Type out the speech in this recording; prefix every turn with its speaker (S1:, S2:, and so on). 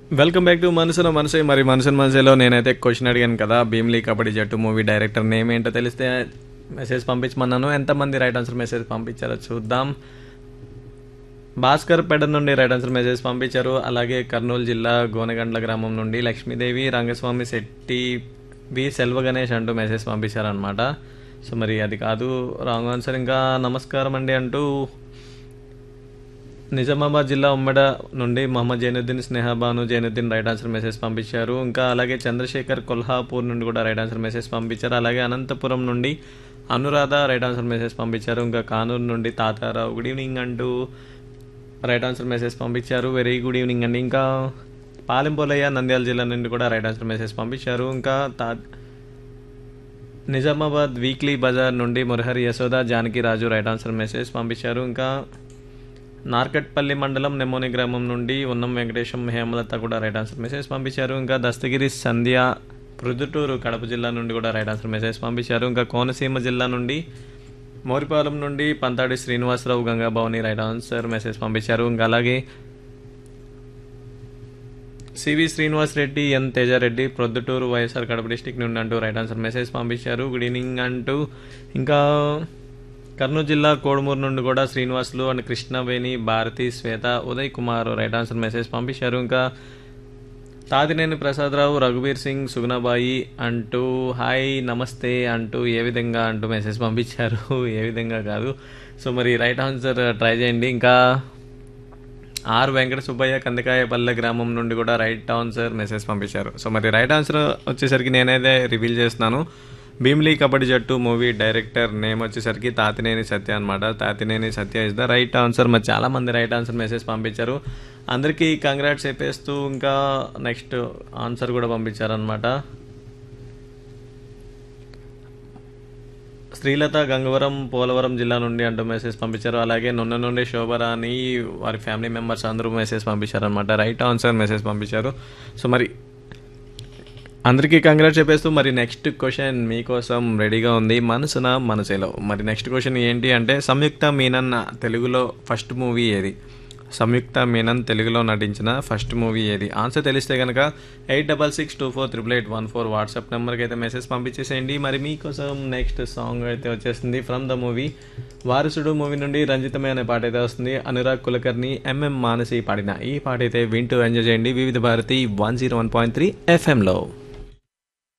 S1: welcome back to మనసున మనసే మరి మనసున మనసేలో నేనైతే క్వశ్చన్ అడిగాను కదా భీమ్లీ కబడ్డీ జట్టు మూవీ డైరెక్టర్ నేమ్ ఏంటో తెలిస్తే మెసేజ్ పంపించమన్నాను ఎంతమంది రైట్ ఆన్సర్ మెసేజ్ పంపించారో చూద్దాం భాస్కర్ పెడ నుండి రైట్ ఆన్సర్ మెసేజ్ పంపించారు అలాగే కర్నూలు జిల్లా గోనగండ్ల గ్రామం నుండి లక్ష్మీదేవి రంగస్వామి శెట్టి బి సెల్వ గణేష్ అంటూ మెసేజ్ పంపించారనమాట సో మరి అది కాదు రాంగ్ ఆన్సర్ ఇంకా నమస్కారం అండి అంటూ నిజామాబాద్ జిల్లా ఉమ్మడ నుండి Mohammed Zainuddin Snehabanu Zainuddin right answer message పంపించారు ఇంకా అలాగే చంద్రశేఖర్ కొల్హాపూర్ నుండి కూడా రైట్ ఆన్సర్ మెసేజ్ పంపించారు అలాగే అనంతపురం నుండి అనురాధ రైట్ ఆన్సర్ మెసేజ్ పంపించారు ఇంకా కానూరు నుండి తాతారావు గుడ్ ఈవినింగ్ అంటూ రైట్ ఆన్సర్ మెసేజ్ పంపించారు వెరీ గుడ్ ఈవినింగ్ అండి ఇంకా పాలెంపోలయ్య నంద్యాల జిల్లా నుండి కూడా రైట్ ఆన్సర్ మెసేజ్ పంపించారు ఇంకా తా నిజామాబాద్ వీక్లీ బజార్ నుండి Murahari Yashoda Janaki Raju right answer message పంపించారు ఇంకా నార్కట్పల్లి మండలం నెమోని గ్రామం నుండి ఉన్నం వెంకటేశం హేమలత కూడా రైట్ ఆన్సర్ మెసేజ్ పంపించారు ఇంకా దస్తగిరి సంధ్య ప్రొద్దుటూరు కడప జిల్లా నుండి కూడా రైట్ ఆన్సర్ మెసేజ్ పంపించారు ఇంకా కోనసీమ జిల్లా నుండి మోరిపాలెం నుండి Pantadi Srinivasarao Gangabhavani right answer message పంపించారు ఇంకా అలాగే CV Srinivas Reddy N Tejareddy Proddatur YSR Kadapa district నుండి అంటూ రైట్ ఆన్సర్ మెసేజ్ పంపించారు గుడ్ ఈవినింగ్ అంటూ ఇంకా కర్నూలు జిల్లా కోడుమూరు నుండి కూడా Srinivasulu and Krishnaveni Bharati Swetha Uday Kumar right answer message పంపించారు ఇంకా తాతినేని ప్రసాదరావు రఘువీర్ సింగ్ సుగుణబాయి అంటూ హాయ్ నమస్తే అంటూ ఏ విధంగా అంటూ మెసేజ్ పంపించారు ఏ విధంగా కాదు సో మరి రైట్ ఆన్సర్ ట్రై చేయండి ఇంకా ఆర్ వెంకట సుబ్బయ్య కందకాయపల్లె గ్రామం నుండి కూడా రైట్ ఆన్సర్ మెసేజ్ పంపించారు సో మరి రైట్ ఆన్సర్ వచ్చేసరికి నేనైతే రివీల్ చేస్తున్నాను భీమ్లీ కబడ్డీ జట్టు మూవీ డైరెక్టర్ నేమ్ వచ్చేసరికి తాతినేని సత్య అనమాట Tatineni Satya is the right answer మరి చాలా మంది రైట్ ఆన్సర్ మెసేజ్ పంపించారు అందరికీ కంగ్రాట్స్ చెప్పేస్తూ ఇంకా నెక్స్ట్ ఆన్సర్ కూడా పంపించారనమాట శ్రీలత గంగవరం పోలవరం జిల్లా నుండి అంటూ మెసేజ్ పంపించారు అలాగే నున్న నుండి శోభరాని వారి ఫ్యామిలీ మెంబర్స్ అందరూ మెసేజ్ పంపించారనమాట రైట్ ఆన్సర్ మెసేజ్ పంపించారు సో మరి అందరికీ కంగ్రాట్ చెప్పేస్తూ మరి నెక్స్ట్ క్వశ్చన్ మీకోసం రెడీగా ఉంది మనసున మనసేలో మరి నెక్స్ట్ క్వశ్చన్ ఏంటి అంటే సంయుక్త మీనన్ తెలుగులో ఫస్ట్ మూవీ ఏది సంయుక్త మీనన్ తెలుగులో నటించిన ఫస్ట్ మూవీ ఏది ఆన్సర్ తెలిస్తే కనుక eight double six two four triple eight one four WhatsApp నెంబర్కి అయితే మెసేజ్ పంపించేసేయండి మరి మీకోసం నెక్స్ట్ సాంగ్ అయితే వచ్చేస్తుంది from the movie Varasudu movie నుండి రంజితమే అనే పాట అయితే వస్తుంది అనురాగ్ కులకర్ని ఎంఎం మానసి పాడిన ఈ పాట అయితే వింటూ ఎంజాయ్ చేయండి Vividh Bharati one zero one point three ఎఫ్ఎంలో